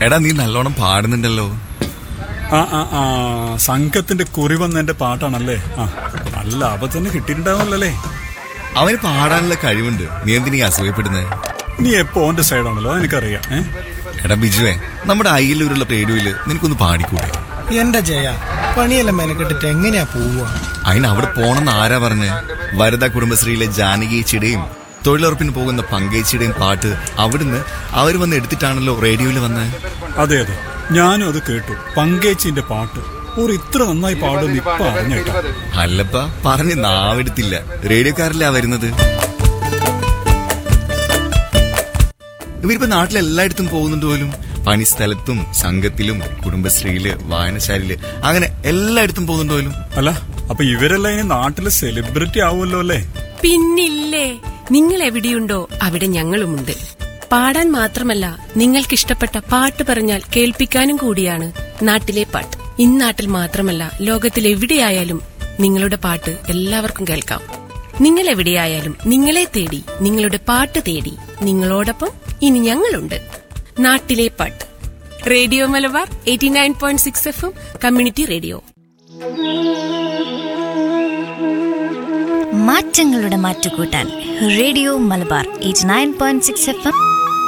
എടാ നീ നല്ലോണം പാടുന്നുണ്ടല്ലോ ആ ആ ആ സംഘത്തിന്റെ കുറി വന്ന എന്റെ പാട്ടാണല്ലേ ആ നല്ല അബദ്ധം കിട്ടിയിട്ടുണ്ടാവുമല്ലേ അവന് പാടാനുള്ള കഴിവുണ്ട് നീ എന്തിനീ അസൂയപ്പെടുന്നത് നീ എപ്പോ ഓന്റെ സൈഡാണല്ലോ എനിക്കറിയാം ഏ എടാ ബിജുവേ നമ്മുടെ അയ്യലൂരുള്ള റേഡിയോയില് നിനക്കൊന്ന് പാടിക്കൂടെ എന്റെ ജയ പണിയെല്ലാം മെനക്കെട്ടിട്ട് എങ്ങനെയാ പോവുക അതിന് അവിടെ പോണെന്ന് ആരാ പറഞ്ഞ് വരദ കുടുംബശ്രീയിലെ ജാനകിയച്ചിയുടെയും തൊഴിലുറപ്പിന് പോകുന്ന പങ്കേച്ചിയുടെയും പാട്ട് അവിടുന്ന് അവർ വന്ന് എടുത്തിട്ടാണല്ലോ റേഡിയോയിൽ വന്ന് അതെ അതെ ഞാനും അത് കേട്ടു പങ്കേച്ചിന്റെ പാട്ട് ഒരു ഇത്ര നന്നായി പാടുമെന്ന് ഇപ്പൊ അറിഞ്ഞേട്ടാ അല്ലപ്പ പറഞ്ഞ് നാവെടുത്തില്ല റേഡിയോക്കാരല്ല വരുന്നത് ഇവരിപ്പോ നാട്ടിലെല്ലായിടത്തും പോകുന്നുണ്ട് പോലും പണിസ്ഥലത്തും സംഘത്തിലും കുടുംബശ്രീയില് വായനശാലയില് അങ്ങനെ എല്ലായിടത്തും പോകുന്നുണ്ട് പോലും അല്ല അപ്പൊ ഇവരെല്ലാം ഇനി നാട്ടിലെ സെലിബ്രിറ്റി ആവുമല്ലോ അല്ലേ പിന്നില്ലേ നിങ്ങൾ എവിടെയുണ്ടോ അവിടെ ഞങ്ങളുമുണ്ട് പാടാൻ മാത്രമല്ല നിങ്ങൾക്കിഷ്ടപ്പെട്ട പാട്ട് പറഞ്ഞാൽ കേൾപ്പിക്കാനും കൂടിയാണ് നാട്ടിലെ പാട്ട് ഇന്നാട്ടിൽ മാത്രമല്ല ലോകത്തിൽ എവിടെയായാലും നിങ്ങളുടെ പാട്ട് എല്ലാവർക്കും കേൾക്കാം നിങ്ങൾ എവിടെയായാലും നിങ്ങളെ തേടി നിങ്ങളുടെ പാട്ട് തേടി നിങ്ങളോടൊപ്പം ഇനി ഞങ്ങളുണ്ട് നാട്ടിലെ പാട്ട് Radio Malabar eighty nine point six F M community radio മാറ്റങ്ങളുടെ മാറ്റുകൂട്ടാൻ Radio Malabar eight nine point six F M